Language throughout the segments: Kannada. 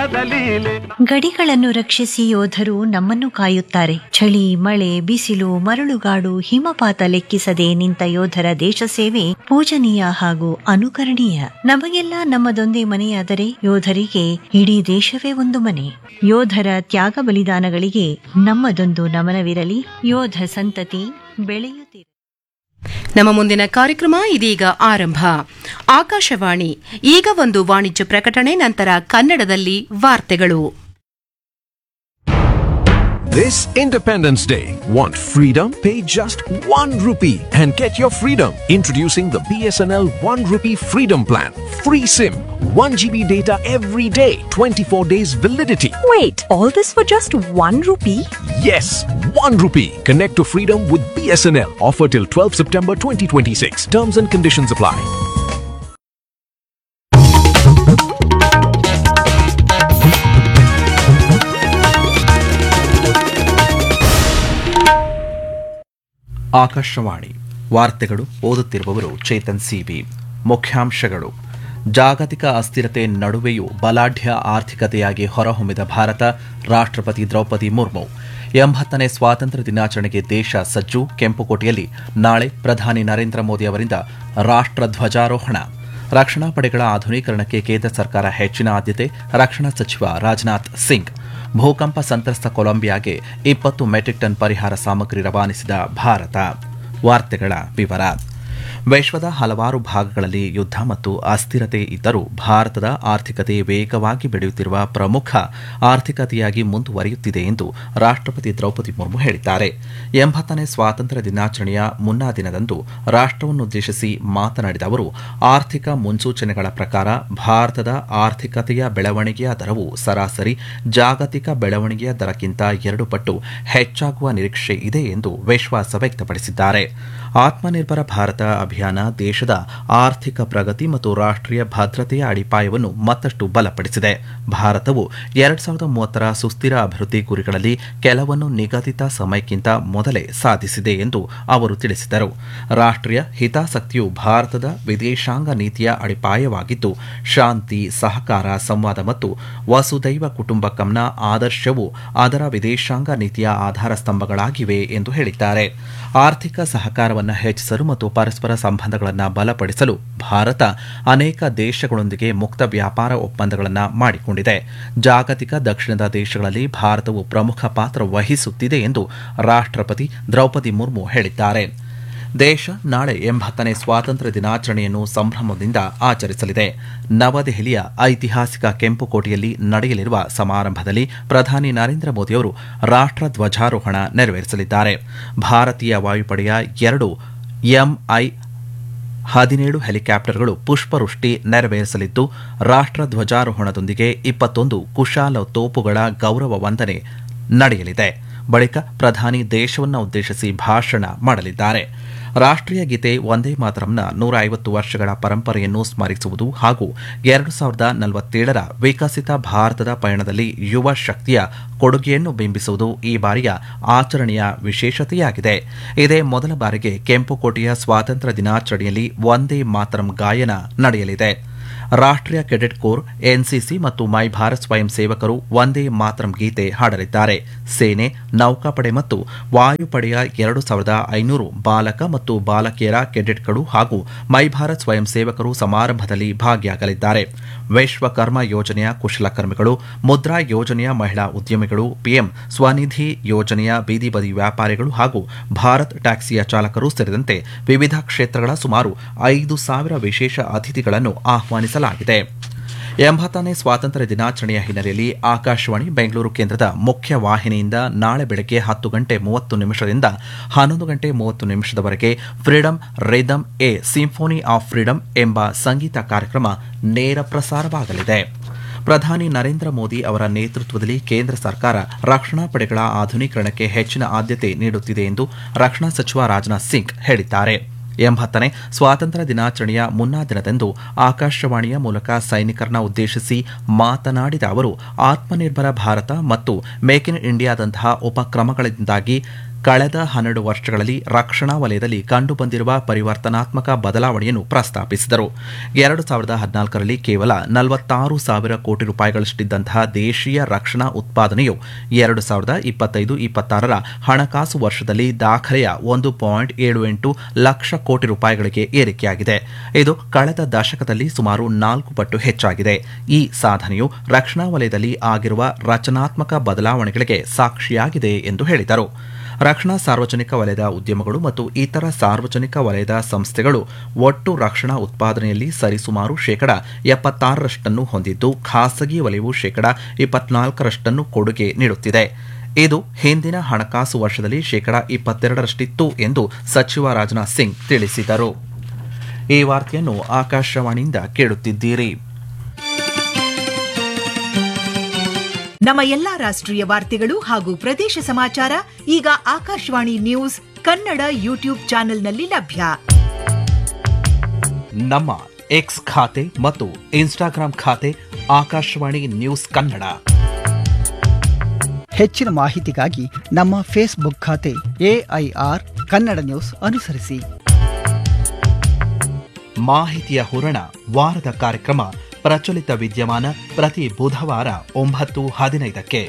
ಆಟದ ಲೀಲೆ ಗಡಿಗಳನ್ನು ರಕ್ಷಿಸಿ ಯೋಧರು ನಮ್ಮನ್ನು ಕಾಯುತ್ತಾರೆ ಚಳಿ ಮಳೆ ಬಿಸಿಲು ಮರಳುಗಾಡು ಹಿಮಪಾತ ಲೆಕ್ಕಿಸದೆ ನಿಂತ ಯೋಧರ ದೇಶ ಸೇವೆ ಪೂಜನೀಯ ಹಾಗೂ ಅನುಕರಣೀಯ ನಮಗೆಲ್ಲ ನಮ್ಮದೊಂದೇ ಮನೆಯಾದರೆ ಯೋಧರಿಗೆ ಇಡೀ ದೇಶವೇ ಒಂದು ಮನೆ ಯೋಧರ ತ್ಯಾಗ ಬಲಿದಾನಗಳಿಗೆ ನಮ್ಮದೊಂದು ನಮನವಿರಲಿ ಯೋಧ ಸಂತತಿ ಬೆಳೆಯುತ್ತಿರಲಿ ನಮ್ಮ ಮುಂದಿನ ಕಾರ್ಯಕ್ರಮ ಇದೀಗ ಆರಂಭ ಆಕಾಶವಾಣಿ ಈಗ ಒಂದು ವಾಣಿಜ್ಯ ಪ್ರಕಟಣೆ ನಂತರ ಕನ್ನಡದಲ್ಲಿ ವಾರ್ತೆಗಳು This Independence Day, want freedom? Pay just 1 rupee and get your freedom. Introducing the BSNL 1 rupee freedom plan. Free SIM, 1 GB data every day, 24 days validity. Wait, all this for just one rupee? Yes, 1 rupee. Connect to freedom with BSNL. Offer till 12 September 2026. Terms and conditions apply. Akashvani ವಾರ್ತೆಗಳು ಓದುತ್ತಿರುವವರು ಚೇತನ್ ಸಿಬಿ ಮುಖ್ಯಾಂಶಗಳು ಜಾಗತಿಕ ಅಸ್ಥಿರತೆ ನಡುವೆಯೂ ಬಲಾಢ್ಯ ಆರ್ಥಿಕತೆಯಾಗಿ ಹೊರಹೊಮ್ಮಿದ ಭಾರತ ರಾಷ್ಟ್ರಪತಿ ದ್ರೌಪದಿ ಮುರ್ಮು ಎಂಬತ್ತನೇ ಸ್ವಾತಂತ್ರ್ಯ ದಿನಾಚರಣೆಗೆ ದೇಶ ಸಜ್ಜು ಕೆಂಪುಕೋಟೆಯಲ್ಲಿ ನಾಳೆ ಪ್ರಧಾನಿ ನರೇಂದ್ರ ಮೋದಿ ಅವರಿಂದ ರಾಷ್ಟ್ರ ಧ್ವಜಾರೋಹಣ ರಕ್ಷಣಾ ಪಡೆಗಳ ಆಧುನೀಕರಣಕ್ಕೆ ಕೇಂದ್ರ ಸರ್ಕಾರ ಹೆಚ್ಚಿನ ಆದ್ಯತೆ ರಕ್ಷಣಾ ಸಚಿವ ರಾಜನಾಥ್ ಸಿಂಗ್ ಭೂಕಂಪ ಸಂತ್ರಸ್ತ ಕೊಲಂಬಿಯಾಗೆ ಇಪ್ಪತ್ತು ಮೆಟ್ರಿಕ್ ಟನ್ ಪರಿಹಾರ ಸಾಮಗ್ರಿ ರವಾನಿಸಿದ ಭಾರತ ವಾರ್ತೆಗಳ ವಿವರ ವಿಶ್ವದ ಹಲವಾರು ಭಾಗಗಳಲ್ಲಿ ಯುದ್ಧ ಮತ್ತು ಅಸ್ಥಿರತೆ ಇದ್ದರೂ ಭಾರತದ ಆರ್ಥಿಕತೆ ವೇಗವಾಗಿ ಬೆಳೆಯುತ್ತಿರುವ ಪ್ರಮುಖ ಆರ್ಥಿಕತೆಯಾಗಿ ಮುಂದುವರಿಯುತ್ತಿದೆ ಎಂದು ರಾಷ್ಟ್ರಪತಿ ದ್ರೌಪದಿ ಮುರ್ಮು ಹೇಳಿದ್ದಾರೆ ಎಂಬತ್ತನೇ ಸ್ವಾತಂತ್ರ್ಯ ದಿನಾಚರಣೆಯ ಮುನ್ನಾ ದಿನದಂದು ರಾಷ್ಟ್ರವನ್ನುದ್ದೇಶಿಸಿ ಮಾತನಾಡಿದ ಅವರು ಆರ್ಥಿಕ ಮುನ್ಸೂಚನೆಗಳ ಪ್ರಕಾರ ಭಾರತದ ಆರ್ಥಿಕತೆಯ ಬೆಳವಣಿಗೆಯ ದರವು ಸರಾಸರಿ ಜಾಗತಿಕ ಬೆಳವಣಿಗೆಯ ದರಕ್ಕಿಂತ ಎರಡು ಪಟ್ಟು ಹೆಚ್ಚಾಗುವ ನಿರೀಕ್ಷೆ ಇದೆ ಎಂದು ವಿಶ್ವಾಸ ವ್ಯಕ್ತಪಡಿಸಿದ್ದಾರೆ ಆತ್ಮನಿರ್ಭರ ಭಾರತ ಅಭಿಯಾನ ದೇಶದ ಆರ್ಥಿಕ ಪ್ರಗತಿ ಮತ್ತು ರಾಷ್ಟ್ರೀಯ ಭದ್ರತೆಯ ಅಡಿಪಾಯವನ್ನು ಮತ್ತಷ್ಟು ಬಲಪಡಿಸಿದೆ ಭಾರತವು ಎರಡ್ ಸಾವಿರದ ಮೂವತ್ತರ ಸುಸ್ಥಿರ ಅಭಿವೃದ್ಧಿ ಗುರಿಗಳಲ್ಲಿ ಕೆಲವನ್ನು ನಿಗದಿತ ಸಮಯಕ್ಕಿಂತ ಮೊದಲೇ ಸಾಧಿಸಿದೆ ಎಂದು ಅವರು ತಿಳಿಸಿದರು ರಾಷ್ಟ್ರೀಯ ಹಿತಾಸಕ್ತಿಯು ಭಾರತದ ವಿದೇಶಾಂಗ ನೀತಿಯ ಅಡಿಪಾಯವಾಗಿದ್ದು ಶಾಂತಿ ಸಹಕಾರ ಸಂವಾದ ಮತ್ತು ವಸುದೈವ ಕುಟುಂಬಕಂನ ಆದರ್ಶವು ಅದರ ವಿದೇಶಾಂಗ ನೀತಿಯ ಆಧಾರ ಸ್ತಂಭಗಳಾಗಿವೆ ಎಂದು ಹೇಳಿದ್ದಾರೆ ಆರ್ಥಿಕ ಸಹಕಾರವನ್ನು ಹೆಚ್ಚಿಸಲು ಮತ್ತು ಪರಸ್ಪರ ಸಂಬಂಧಗಳನ್ನು ಬಲಪಡಿಸಲು ಭಾರತ ಅನೇಕ ದೇಶಗಳೊಂದಿಗೆ ಮುಕ್ತ ವ್ಯಾಪಾರ ಒಪ್ಪಂದಗಳನ್ನು ಮಾಡಿಕೊಂಡಿದೆ ಜಾಗತಿಕ ದಕ್ಷಿಣದ ದೇಶಗಳಲ್ಲಿ ಭಾರತವು ಪ್ರಮುಖ ಪಾತ್ರ ವಹಿಸುತ್ತಿದೆ ಎಂದು ರಾಷ್ಟ್ರಪತಿ ದ್ರೌಪದಿ ಮುರ್ಮು ಹೇಳಿದ್ದಾರೆ ದೇಶ ನಾಳೆ ಎಂಬತ್ತನೇ ಸ್ವಾತಂತ್ರ್ಯ ದಿನಾಚರಣೆಯನ್ನು ಸಂಭ್ರಮದಿಂದ ಆಚರಿಸಲಿದೆ ನವದೆಹಲಿಯ ಐತಿಹಾಸಿಕ ಕೆಂಪುಕೋಟೆಯಲ್ಲಿ ನಡೆಯಲಿರುವ ಸಮಾರಂಭದಲ್ಲಿ ಪ್ರಧಾನಿ ನರೇಂದ್ರ ಮೋದಿಯವರು ರಾಷ್ಟ್ರ ಧ್ವಜಾರೋಹಣ ನೆರವೇರಿಸಲಿದ್ದಾರೆ ಭಾರತೀಯ ವಾಯುಪಡೆಯ ಎರಡು ಎಂಐ ಹದಿನೇಳು ಹೆಲಿಕಾಪ್ಟರ್ಗಳು ಪುಷ್ಪವೃಷ್ಟಿ ನೆರವೇರಿಸಲಿದ್ದು ರಾಷ್ಟ್ರ ಧ್ವಜಾರೋಹಣದೊಂದಿಗೆ ಇಪ್ಪತ್ತೊಂದು ಕುಶಾಲ ತೋಪುಗಳ ಗೌರವ ವಂದನೆ ನಡೆಯಲಿದೆ ಬಳಿಕ ಪ್ರಧಾನಿ ದೇಶವನ್ನು ಉದ್ದೇಶಿಸಿ ಭಾಷಣ ಮಾಡಲಿದ್ದಾರೆ ರಾಷ್ಟ್ರೀಯ ಗೀತೆ ಒಂದೇ ಮಾತರಂನ ನೂರ ಐವತ್ತು ವರ್ಷಗಳ ಪರಂಪರೆಯನ್ನು ಸ್ಮರಿಸುವುದು ಹಾಗೂ ಎರಡು ಸಾವಿರದ ನಲವತ್ತೇಳರ ವಿಕಸಿತ ಭಾರತದ ಪಯಣದಲ್ಲಿ ಯುವ ಶಕ್ತಿಯ ಕೊಡುಗೆಯನ್ನು ಬಿಂಬಿಸುವುದು ಈ ಬಾರಿಯ ಆಚರಣೆಯ ವಿಶೇಷತೆಯಾಗಿದೆ ಇದೇ ಮೊದಲ ಬಾರಿಗೆ ಕೆಂಪುಕೋಟೆಯ ಸ್ವಾತಂತ್ರ್ಯ ದಿನಾಚರಣೆಯಲ್ಲಿ ಒಂದೇ ಮಾತರಂ ಗಾಯನ ನಡೆಯಲಿದೆ ರಾಷ್ಟ್ರೀಯ ಕೆಡೆಟ್ ಕೋರ್ ಎನ್ಸಿಸಿ ಮತ್ತು ಮೈ ಭಾರತ್ ಸ್ವಯಂ ಸೇವಕರು ಒಂದೇ ಮಾತರಂ ಗೀತೆ ಹಾಡಲಿದ್ದಾರೆ ಸೇನೆ ನೌಕಾಪಡೆ ಮತ್ತು ವಾಯುಪಡೆಯ ಎರಡು ಸಾವಿರದ ಐನೂರು ಬಾಲಕ ಮತ್ತು ಬಾಲಕಿಯರ ಕೆಡೆಟ್ಗಳು ಹಾಗೂ ಮೈ ಭಾರತ್ ಸ್ವಯಂ ಸೇವಕರು ಸಮಾರಂಭದಲ್ಲಿ ಭಾಗಿಯಾಗಲಿದ್ದಾರೆ ವಿಶ್ವಕರ್ಮ ಯೋಜನೆಯ ಕುಶಲಕರ್ಮಿಗಳು ಮುದ್ರಾ ಯೋಜನೆಯ ಮಹಿಳಾ ಉದ್ಯಮಿಗಳು ಪಿಎಂ ಸ್ವನಿಧಿ ಯೋಜನೆಯ ಬೀದಿ ಬದಿ ವ್ಯಾಪಾರಿಗಳು ಹಾಗೂ ಭಾರತ್ ಟ್ಯಾಕ್ಸಿಯ ಚಾಲಕರು ಸೇರಿದಂತೆ ವಿವಿಧ ಕ್ಷೇತ್ರಗಳ ಸುಮಾರು ಐದು ಸಾವಿರ ವಿಶೇಷ ಅತಿಥಿಗಳನ್ನು ಆಹ್ವಾನಿಸಲಾಗಿದೆ ಎಂಬತ್ತನೇ ಸ್ವಾತಂತ್ರ್ಯ ದಿನಾಚರಣೆಯ ಹಿನ್ನೆಲೆಯಲ್ಲಿ ಆಕಾಶವಾಣಿ ಬೆಂಗಳೂರು ಕೇಂದ್ರದ ಮುಖ್ಯ ವಾಹಿನಿಯಿಂದ ನಾಳೆ ಬೆಳಗ್ಗೆ ಹತ್ತು ಗಂಟೆ ಮೂವತ್ತು ನಿಮಿಷದಿಂದ ಹನ್ನೊಂದು ಗಂಟೆ ಮೂವತ್ತು ನಿಮಿಷದವರೆಗೆ freedom rhythm a symphony of freedom ಎಂಬ ಸಂಗೀತ ಕಾರ್ಯಕ್ರಮ ನೇರ ಪ್ರಸಾರವಾಗಲಿದೆ ಪ್ರಧಾನಿ ನರೇಂದ್ರ ಮೋದಿ ಅವರ ನೇತೃತ್ವದಲ್ಲಿ ಕೇಂದ್ರ ಸರ್ಕಾರ ರಕ್ಷಣಾ ಪಡೆಗಳ ಆಧುನೀಕರಣಕ್ಕೆ ಹೆಚ್ಚಿನ ಆದ್ಯತೆ ನೀಡುತ್ತಿದೆ ಎಂದು ರಕ್ಷಣಾ ಸಚಿವ ರಾಜನಾಥ್ ಸಿಂಗ್ ಹೇಳಿದ್ದಾರೆ ಎಂಬತ್ತನೇ ಸ್ವಾತಂತ್ರ್ಯ ದಿನಾಚರಣೆಯ ಮುನ್ನಾ ದಿನದಂದು ಆಕಾಶವಾಣಿಯ ಮೂಲಕ ಸೈನಿಕರನ್ನ ಉದ್ದೇಶಿಸಿ ಮಾತನಾಡಿದ ಅವರು ಆತ್ಮನಿರ್ಭರ ಭಾರತ ಮತ್ತು ಮೇಕ್ ಇನ್ ಇಂಡಿಯಾದಂತಹ ಉಪಕ್ರಮಗಳಿಂದಾಗಿ ಕಳೆದ ಹನ್ನೆರಡು ವರ್ಷಗಳಲ್ಲಿ ರಕ್ಷಣಾ ವಲಯದಲ್ಲಿ ಕಂಡುಬಂದಿರುವ ಪರಿವರ್ತನಾತ್ಮಕ ಬದಲಾವಣೆಯನ್ನು ಪ್ರಸ್ತಾಪಿಸಿದರು ಎರಡು ಸಾವಿರದ ಹದಿನಾಲ್ಕರಲ್ಲಿ ಕೇವಲ ನಲವತ್ತಾರು ಸಾವಿರ ಕೋಟಿ ರೂಪಾಯಿಗಳಷ್ಟಿದ್ದಂತಹ ದೇಶೀಯ ರಕ್ಷಣಾ ಉತ್ಪಾದನೆಯು ಎರಡು ಸಾವಿರದ ಇಪ್ಪತ್ತೈದು ಇಪ್ಪತ್ತಾರರ ಹಣಕಾಸು ವರ್ಷದಲ್ಲಿ ದಾಖಲೆಯ ಒಂದು ಪಾಯಿಂಟ್ ಏಳು ಎಂಟು ಲಕ್ಷ ಕೋಟಿ ರೂಪಾಯಿಗಳಿಗೆ ಏರಿಕೆಯಾಗಿದೆ ಇದು ಕಳೆದ ದಶಕದಲ್ಲಿ ಸುಮಾರು ನಾಲ್ಕು ಪಟ್ಟು ಹೆಚ್ಚಾಗಿದೆ ಈ ಸಾಧನೆಯು ರಕ್ಷಣಾ ವಲಯದಲ್ಲಿ ಆಗಿರುವ ರಚನಾತ್ಮಕ ಬದಲಾವಣೆಗಳಿಗೆ ಸಾಕ್ಷಿಯಾಗಿದೆ ಎಂದು ಹೇಳಿದರು ರಕ್ಷಣಾ ಸಾರ್ವಜನಿಕ ವಲಯದ ಉದ್ಯಮಗಳು ಮತ್ತು ಇತರ ಸಾರ್ವಜನಿಕ ವಲಯದ ಸಂಸ್ಥೆಗಳು ಒಟ್ಟು ರಕ್ಷಣಾ ಉತ್ಪಾದನೆಯಲ್ಲಿ ಸರಿಸುಮಾರು ಶೇಕಡ ಎಪ್ಪತ್ತಾರರಷ್ಟನ್ನು ಹೊಂದಿದ್ದು ಖಾಸಗಿ ವಲಯವು ಶೇಕಡ ಇಪ್ಪತ್ನಾಲ್ಕರಷ್ಟನ್ನು ಕೊಡುಗೆ ನೀಡುತ್ತಿದೆ ಇದು ಹಿಂದಿನ ಹಣಕಾಸು ವರ್ಷದಲ್ಲಿ ಶೇಕಡ ಇಪ್ಪತ್ತೆರಡರಷ್ಟಿತ್ತು ಎಂದು ಸಚಿವ ರಾಜನಾಥ್ ಸಿಂಗ್ ತಿಳಿಸಿದರು ಈ ವಾರ್ತೆಯನ್ನು ಆಕಾಶವಾಣಿಯಿಂದ ಕೇಳುತ್ತಿದ್ದೀರಿ ನಮ್ಮ ಎಲ್ಲಾ ರಾಷ್ಟ್ರೀಯ ವಾರ್ತೆಗಳು ಹಾಗೂ ಪ್ರದೇಶ ಸಮಾಚಾರ ಈಗ ಆಕಾಶವಾಣಿ ನ್ಯೂಸ್ ಕನ್ನಡ ಯೂಟ್ಯೂಬ್ ಚಾನೆಲ್ನಲ್ಲಿ ಲಭ್ಯ ನಮ್ಮ ಎಕ್ಸ್ ಖಾತೆ ಮತ್ತು ಇನ್ಸ್ಟಾಗ್ರಾಂ ಖಾತೆ ಆಕಾಶವಾಣಿ ನ್ಯೂಸ್ ಕನ್ನಡ ಹೆಚ್ಚಿನ ಮಾಹಿತಿಗಾಗಿ ನಮ್ಮ ಫೇಸ್ಬುಕ್ ಖಾತೆ ಎಐಆರ್ ಕನ್ನಡ ನ್ಯೂಸ್ ಅನುಸರಿಸಿ ಮಾಹಿತಿಯ ಹೂರಣ ವಾರದ ಕಾರ್ಯಕ್ರಮ ಪ್ರಚಲಿತ ವಿದ್ಯಮಾನ ಪ್ರತಿ ಬುಧವಾರ ಒಂಬತ್ತು ಹದಿನೈದಕ್ಕೆ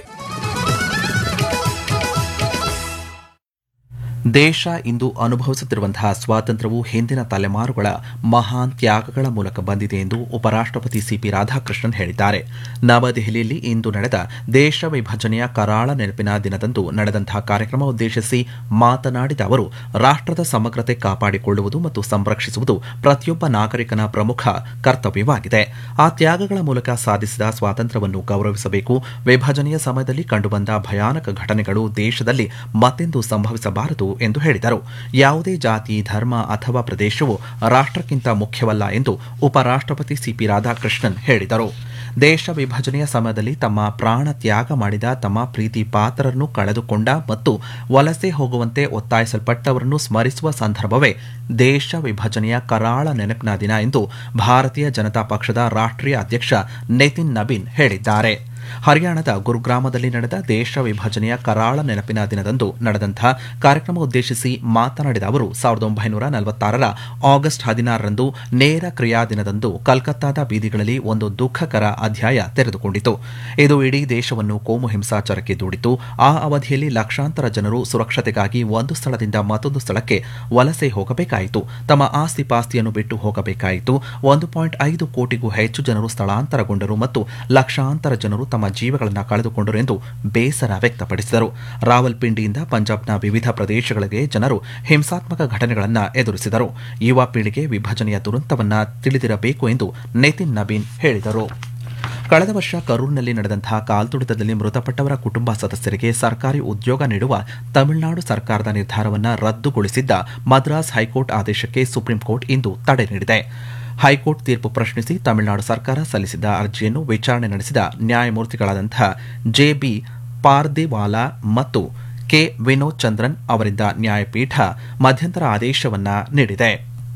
ದೇಶ ಇಂದು ಅನುಭವಿಸುತ್ತಿರುವಂತಹ ಸ್ವಾತಂತ್ರ್ಯವು ಹಿಂದಿನ ತಲೆಮಾರುಗಳ ಮಹಾನ್ ತ್ಯಾಗಗಳ ಮೂಲಕ ಬಂದಿದೆ ಎಂದು ಉಪರಾಷ್ಟ್ರಪತಿ ಸಿಪಿ ರಾಧಾಕೃಷ್ಣನ್ ಹೇಳಿದ್ದಾರೆ ನವದೆಹಲಿಯಲ್ಲಿ ಇಂದು ನಡೆದ ದೇಶ ವಿಭಜನೆಯ ಕರಾಳ ನೆನಪಿನ ದಿನದಂದು ನಡೆದಂತಹ ಕಾರ್ಯಕ್ರಮ ಉದ್ದೇಶಿಸಿ ಮಾತನಾಡಿದ ಅವರು ರಾಷ್ಟ್ರದ ಸಮಗ್ರತೆ ಕಾಪಾಡಿಕೊಳ್ಳುವುದು ಮತ್ತು ಸಂರಕ್ಷಿಸುವುದು ಪ್ರತಿಯೊಬ್ಬ ನಾಗರಿಕನ ಪ್ರಮುಖ ಕರ್ತವ್ಯವಾಗಿದೆ ಆ ತ್ಯಾಗಗಳ ಮೂಲಕ ಸಾಧಿಸಿದ ಸ್ವಾತಂತ್ರ್ಯವನ್ನು ಗೌರವಿಸಬೇಕು ವಿಭಜನೆಯ ಸಮಯದಲ್ಲಿ ಕಂಡುಬಂದ ಭಯಾನಕ ಘಟನೆಗಳು ದೇಶದಲ್ಲಿ ಮತ್ತೆಂದು ಸಂಭವಿಸಬಾರದು ಎಂದು ಹೇಳಿದರು ಯಾವುದೇ ಜಾತಿ ಧರ್ಮ ಅಥವಾ ಪ್ರದೇಶವು ರಾಷ್ಟ್ರಕ್ಕಿಂತ ಮುಖ್ಯವಲ್ಲ ಎಂದು ಉಪರಾಷ್ಟ್ರಪತಿ ಸಿಪಿ ರಾಧಾಕೃಷ್ಣನ್ ಹೇಳಿದರು ದೇಶ ವಿಭಜನೆಯ ಸಮಯದಲ್ಲಿ ತಮ್ಮ ಪ್ರಾಣ ತ್ಯಾಗ ಮಾಡಿದ ತಮ್ಮ ಪ್ರೀತಿ ಪಾತ್ರರನ್ನು ಕಳೆದುಕೊಂಡ ಮತ್ತು ವಲಸೆ ಹೋಗುವಂತೆ ಒತ್ತಾಯಿಸಲ್ಪಟ್ಟವರನ್ನು ಸ್ಮರಿಸುವ ಸಂದರ್ಭವೇ ದೇಶ ವಿಭಜನೆಯ ಕರಾಳ ನೆನಪಿನ ದಿನ ಎಂದು ಭಾರತೀಯ ಜನತಾ ಪಕ್ಷದ ರಾಷ್ಟ್ರೀಯ ಅಧ್ಯಕ್ಷ ನಿತಿನ್ ನಬೀನ್ ಹೇಳಿದ್ದಾರೆ ಹರಿಯಾಣದ ಗುರುಗ್ರಾಮದಲ್ಲಿ ನಡೆದ ದೇಶ ವಿಭಜನೆಯ ಕರಾಳ ನೆನಪಿನ ದಿನದಂದು ನಡೆದಂತಹ ಕಾರ್ಯಕ್ರಮ ಉದ್ದೇಶಿಸಿ ಮಾತನಾಡಿದ ಅವರು ಸಾವಿರದ ಒಂಬೈನೂರ ನಲವತ್ತಾರರ ಆಗಸ್ಟ್ ಹದಿನಾರರಂದು ನೇರ ಕ್ರಿಯಾ ದಿನದಂದು ಕಲ್ಕತ್ತಾದ ಬೀದಿಗಳಲ್ಲಿ ಒಂದು ದುಃಖಕರ ಅಧ್ಯಾಯ ತೆರೆದುಕೊಂಡಿತು ಇದು ಇಡೀ ದೇಶವನ್ನು ಕೋಮು ಹಿಂಸಾಚಾರಕ್ಕೆ ದೂಡಿತು ಆ ಅವಧಿಯಲ್ಲಿ ಲಕ್ಷಾಂತರ ಜನರು ಸುರಕ್ಷತೆಗಾಗಿ ಒಂದು ಸ್ಥಳದಿಂದ ಮತ್ತೊಂದು ಸ್ಥಳಕ್ಕೆ ವಲಸೆ ಹೋಗಬೇಕಾಯಿತು ತಮ್ಮ ಆಸ್ತಿ ಪಾಸ್ತಿಯನ್ನು ಬಿಟ್ಟು ಹೋಗಬೇಕಾಯಿತು ಒಂದು ಪಾಯಿಂಟ್ ಐದು ಕೋಟಿಗೂ ಹೆಚ್ಚು ಜನರು ಸ್ಥಳಾಂತರಗೊಂಡರು ಮತ್ತು ಲಕ್ಷಾಂತರ ಜನರು ತಮ್ಮ ಜೀವಗಳನ್ನು ಕಳೆದುಕೊಂಡರು ಎಂದು ಬೇಸರ ವ್ಯಕ್ತಪಡಿಸಿದರು ರಾವಲ್ಪಿಂಡಿಯಿಂದ ಪಂಜಾಬ್ನ ವಿವಿಧ ಪ್ರದೇಶಗಳಿಗೆ ಜನರು ಹಿಂಸಾತ್ಮಕ ಘಟನೆಗಳನ್ನು ಎದುರಿಸಿದರು ಯುವ ಪೀಳಿಗೆ ವಿಭಜನೆಯ ದುರಂತವನ್ನ ತಿಳಿದಿರಬೇಕು ಎಂದು ನಿತಿನ್ ನಬೀನ್ ಹೇಳಿದರು ಕಳೆದ ವರ್ಷ ಕರೂರಿನಲ್ಲಿ ನಡೆದಂತಹ ಕಾಲ್ತುಳಿತದಲ್ಲಿ ಮೃತಪಟ್ಟವರ ಕುಟುಂಬ ಸದಸ್ಯರಿಗೆ ಸರ್ಕಾರಿ ಉದ್ಯೋಗ ನೀಡುವ ತಮಿಳುನಾಡು ಸರ್ಕಾರದ ನಿರ್ಧಾರವನ್ನು ರದ್ದುಗೊಳಿಸಿದ್ದ ಮದ್ರಾಸ್ ಹೈಕೋರ್ಟ್ ಆದೇಶಕ್ಕೆ ಸುಪ್ರೀಂ ಕೋರ್ಟ್ ಇಂದು ತಡೆ ನೀಡಿದೆ ಹೈಕೋರ್ಟ್ ತೀರ್ಪು ಪ್ರಶ್ನಿಸಿ ತಮಿಳುನಾಡು ಸರ್ಕಾರ ಸಲ್ಲಿಸಿದ್ದ ಅರ್ಜಿಯನ್ನು ವಿಚಾರಣೆ ನಡೆಸಿದ ನ್ಯಾಯಮೂರ್ತಿಗಳಾದಂತಹ ಜೆಬಿ ಪಾರ್ದಿವಾಲಾ ಮತ್ತು ಕೆ ವಿನೋದ್ ಚಂದ್ರನ್ ಅವರಿದ್ದ ನ್ಯಾಯಪೀಠ ಮಧ್ಯಂತರ ಆದೇಶವನ್ನ ನೀಡಿದೆ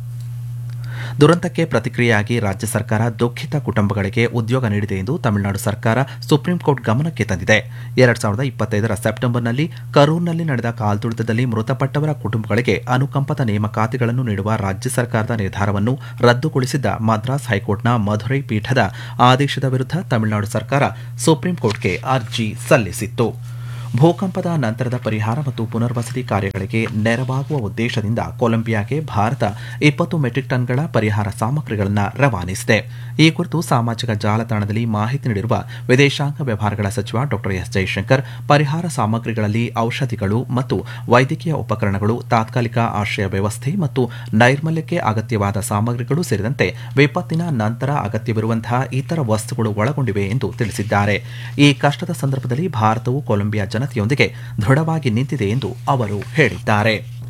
ದುರಂತಕ್ಕೆ ಪ್ರತಿಕ್ರಿಯೆಯಾಗಿ ರಾಜ್ಯ ಸರ್ಕಾರ ದುಃಖಿತ ಕುಟುಂಬಗಳಿಗೆ ಉದ್ಯೋಗ ನೀಡಿದೆ ಎಂದು ತಮಿಳುನಾಡು ಸರ್ಕಾರ ಸುಪ್ರೀಂ ಕೋರ್ಟ್ ಗಮನಕ್ಕೆ ತಂದಿದೆ ಎರಡ್ ಸಾವಿರದ ಇಪ್ಪತ್ತೈದರ ಸೆಪ್ಟೆಂಬರ್ನಲ್ಲಿ ಕರೂರ್ನಲ್ಲಿ ನಡೆದ ಕಾಲ್ತುಳಿತದಲ್ಲಿ ಮೃತಪಟ್ಟವರ ಕುಟುಂಬಗಳಿಗೆ ಅನುಕಂಪದ ನೇಮಕಾತಿಗಳನ್ನು ನೀಡುವ ರಾಜ್ಯ ಸರ್ಕಾರದ ನಿರ್ಧಾರವನ್ನು ರದ್ದುಗೊಳಿಸಿದ್ದ ಮದ್ರಾಸ್ ಹೈಕೋರ್ಟ್ನ ಮಧುರೈ ಪೀಠದ ಆದೇಶದ ವಿರುದ್ಧ ತಮಿಳುನಾಡು ಸರ್ಕಾರ ಸುಪ್ರೀಂ ಕೋರ್ಟ್ಗೆ ಅರ್ಜಿ ಸಲ್ಲಿಸಿತ್ತು ಭೂಕಂಪದ ನಂತರದ ಪರಿಹಾರ ಮತ್ತು ಪುನರ್ವಸತಿ ಕಾರ್ಯಗಳಿಗೆ ನೆರವಾಗುವ ಉದ್ದೇಶದಿಂದ ಕೊಲಂಬಿಯಾಗೆ ಭಾರತ ಇಪ್ಪತ್ತು ಮೆಟ್ರಿಕ್ ಟನ್ಗಳ ಪರಿಹಾರ ಸಾಮಗ್ರಿಗಳನ್ನು ರವಾನಿಸಿದೆ ಈ ಕುರಿತು ಸಾಮಾಜಿಕ ಜಾಲತಾಣದಲ್ಲಿ ಮಾಹಿತಿ ನೀಡಿರುವ ವಿದೇಶಾಂಗ ವ್ಯವಹಾರಗಳ ಸಚಿವ ಡಾ ಎಸ್ ಜೈಶಂಕರ್ ಪರಿಹಾರ ಸಾಮಗ್ರಿಗಳಲ್ಲಿ ಔಷಧಿಗಳು ಮತ್ತು ವೈದ್ಯಕೀಯ ಉಪಕರಣಗಳು ತಾತ್ಕಾಲಿಕ ಆಶ್ರಯ ವ್ಯವಸ್ಥೆ ಮತ್ತು ನೈರ್ಮಲ್ಯಕ್ಕೆ ಅಗತ್ಯವಾದ ಸಾಮಗ್ರಿಗಳು ಸೇರಿದಂತೆ ವಿಪತ್ತಿನ ನಂತರ ಅಗತ್ಯವಿರುವಂತಹ ಇತರ ವಸ್ತುಗಳು ಒಳಗೊಂಡಿವೆ ಎಂದು ತಿಳಿಸಿದ್ದಾರೆ ಈ ಕಷ್ಟದ ಸಂದರ್ಭದಲ್ಲಿ ಭಾರತವು ಕೊಲಂಬಿಯಾ ಜನತೆಯೊಂದಿಗೆ ದೃಢವಾಗಿ ನಿಂತಿದೆ ಎಂದು ಅವರು ಹೇಳಿದ್ದಾರೆ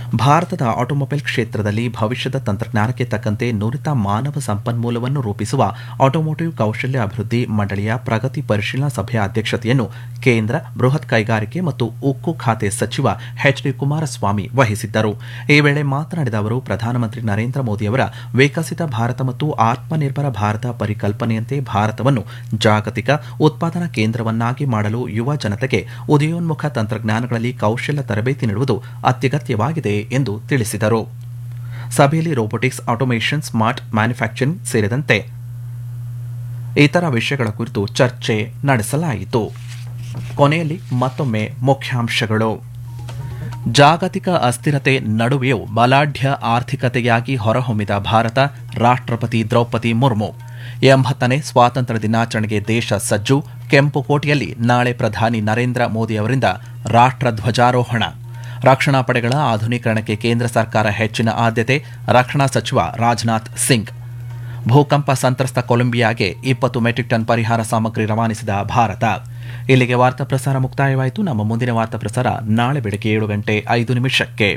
ಭಾರತದ ಆಟೋಮೊಬೈಲ್ ಕ್ಷೇತ್ರದಲ್ಲಿ ಭವಿಷ್ಯದ ತಂತ್ರಜ್ಞಾನಕ್ಕೆ ತಕ್ಕಂತೆ ನುರಿತ ಮಾನವ ಸಂಪನ್ಮೂಲವನ್ನು ರೂಪಿಸುವ ಆಟೋಮೋಟಿವ್ ಕೌಶಲ್ಯ ಅಭಿವೃದ್ಧಿ ಮಂಡಳಿಯ ಪ್ರಗತಿ ಪರಿಶೀಲನಾ ಸಭೆಯ ಅಧ್ಯಕ್ಷತೆಯನ್ನು ಕೇಂದ್ರ ಬೃಹತ್ ಕೈಗಾರಿಕೆ ಮತ್ತು ಉಕ್ಕು ಖಾತೆ ಸಚಿವ ಎಚ್ ಡಿ ಕುಮಾರಸ್ವಾಮಿ ವಹಿಸಿದ್ದರು ಈ ವೇಳೆ ಮಾತನಾಡಿದ ಅವರು ಪ್ರಧಾನಮಂತ್ರಿ ನರೇಂದ್ರ ಮೋದಿಯವರ ವಿಕಸಿತ ಭಾರತ ಮತ್ತು ಆತ್ಮನಿರ್ಭರ ಭಾರತ ಪರಿಕಲ್ಪನೆಯಂತೆ ಭಾರತವನ್ನು ಜಾಗತಿಕ ಉತ್ಪಾದನಾ ಕೇಂದ್ರವನ್ನಾಗಿ ಮಾಡಲು ಯುವ ಜನತೆಗೆ ಉದಯೋನ್ಮುಖ ತಂತ್ರಜ್ಞಾನಗಳಲ್ಲಿ ಕೌಶಲ್ಯ ತರಬೇತಿ ನೀಡುವುದು ಅತ್ಯಗತ್ಯವಾಗಿದೆ ಎಂದು ತಿಳಿಸಿದರು ಸಭೆಯಲ್ಲಿ ರೋಬೋಟಿಕ್ಸ್ ಆಟೋಮೇಷನ್ ಸ್ಮಾರ್ಟ್ ಮ್ಯಾನುಫ್ಯಾಕ್ಚರಿಂಗ್ ಸೇರಿದಂತೆ ಇತರ ವಿಷಯಗಳ ಕುರಿತು ಚರ್ಚೆ ನಡೆಸಲಾಯಿತು ಕೊನೆಯಲ್ಲಿ ಮತ್ತೊಮ್ಮೆ ಮುಖ್ಯಾಂಶಗಳು ಜಾಗತಿಕ ಅಸ್ಥಿರತೆ ನಡುವೆಯೂ ಬಲಾಢ್ಯ ಆರ್ಥಿಕತೆಯಾಗಿ ಹೊರಹೊಮ್ಮಿದ ಭಾರತ ರಾಷ್ಟ್ರಪತಿ ದ್ರೌಪದಿ ಮುರ್ಮು ಎಂಬತ್ತನೇ ಸ್ವಾತಂತ್ರ್ಯ ದಿನಾಚರಣೆಗೆ ದೇಶ ಸಜ್ಜು ಕೆಂಪುಕೋಟೆಯಲ್ಲಿ ನಾಳೆ ಪ್ರಧಾನಿ ನರೇಂದ್ರ ಮೋದಿ ಅವರಿಂದ ರಾಷ್ಟ್ರ ಧ್ವಜಾರೋಹಣ ರಕ್ಷಣಾ ಪಡೆಗಳ ಆಧುನೀಕರಣಕ್ಕೆ ಕೇಂದ್ರ ಸರ್ಕಾರ ಹೆಚ್ಚಿನ ಆದ್ಯತೆ ರಕ್ಷಣಾ ಸಚಿವ ರಾಜನಾಥ್ ಸಿಂಗ್ ಭೂಕಂಪ ಸಂತ್ರಸ್ತ ಕೊಲಂಬಿಯಾಗೆ ಇಪ್ಪತ್ತು ಮೆಟ್ರಿಕ್ ಟನ್ ಪರಿಹಾರ ಸಾಮಗ್ರಿ ರವಾನಿಸಿದ ಭಾರತ ಇಲ್ಲಿಗೆ ವಾರ್ತಾ ಪ್ರಸಾರ ಮುಕ್ತಾಯವಾಯಿತು ನಮ್ಮ ಮುಂದಿನ ವಾರ್ತಾ ಪ್ರಸಾರ ನಾಳೆ ಬೆಳಗ್ಗೆ ಏಳು ಗಂಟೆ ಐದು ನಿಮಿಷಕ್ಕೆ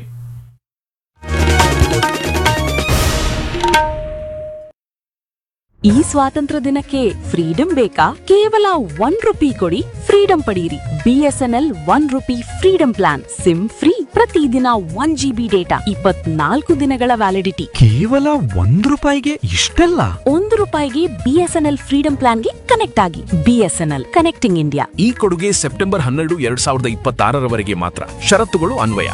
ಈ ಸ್ವಾತಂತ್ರ್ಯ ದಿನಕ್ಕೆ ಫ್ರೀಡಂ ಬೇಕಾ ಕೇವಲ ಒನ್ ರುಪಿ ಕೊಡಿ ಫ್ರೀಡಂ ಪಡೆಯಿರಿ BSNL one rupee freedom plan SIM free ಪ್ರತಿದಿನ ಒನ್ ಜಿಬಿ ಡೇಟಾ ಇಪ್ಪತ್ನಾಲ್ಕು ದಿನಗಳ ವ್ಯಾಲಿಡಿಟಿ ಕೇವಲ ಒಂದ್ ರೂಪಾಯಿಗೆ ಇಷ್ಟೆಲ್ಲ ಒಂದು ರೂಪಾಯಿಗೆ ಬಿಎಸ್ಎನ್ಎಲ್ ಫ್ರೀಡಂ ಪ್ಲಾನ್ಗೆ ಕನೆಕ್ಟ್ ಆಗಿ ಬಿಎಸ್ಎನ್ಎಲ್ ಕನೆಕ್ಟಿಂಗ್ ಇಂಡಿಯಾ ಈ ಕೊಡುಗೆ ಸೆಪ್ಟೆಂಬರ್ ಹನ್ನೆರಡು ಎರಡ್ ಸಾವಿರದ ಇಪ್ಪತ್ತಾರರವರೆಗೆ ಮಾತ್ರ ಷರತ್ತುಗಳು ಅನ್ವಯ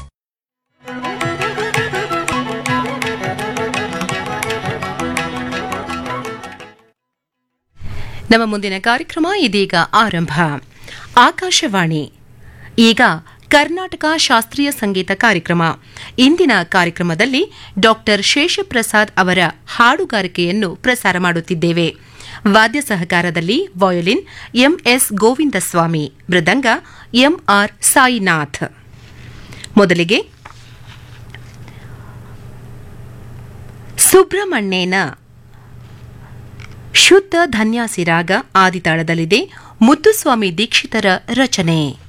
ನಮ್ಮ ಮುಂದಿನ ಕಾರ್ಯಕ್ರಮ ಇದೀಗ ಆರಂಭ ಆಕಾಶವಾಣಿ ಈಗ ಕರ್ನಾಟಕ ಶಾಸ್ತ್ರೀಯ ಸಂಗೀತ ಕಾರ್ಯಕ್ರಮ ಇಂದಿನ ಕಾರ್ಯಕ್ರಮದಲ್ಲಿ ಡಾಕ್ಟರ್ ಶೇಷಪ್ರಸಾದ್ ಅವರ ಹಾಡುಗಾರಿಕೆಯನ್ನು ಪ್ರಸಾರ ಮಾಡುತ್ತಿದ್ದೇವೆ ವಾದ್ಯ ಸಹಕಾರದಲ್ಲಿ ವಯೋಲಿನ್ ಎಂಎಸ್ ಗೋವಿಂದಸ್ವಾಮಿ ಮೃದಂಗ ಎಂಆರ್ ಸಾಯಿನಾಥ್ ಮೊದಲಿಗೆ ಸುಬ್ರಹ್ಮಣ್ಯನ ಶುದ್ಧ ಧನ್ಯಾಸಿ ರಾಗ ಆದಿತಾಳದಲ್ಲಿದೆ ಮುತ್ತುಸ್ವಾಮಿ ದೀಕ್ಷಿತರ ರಚನೆ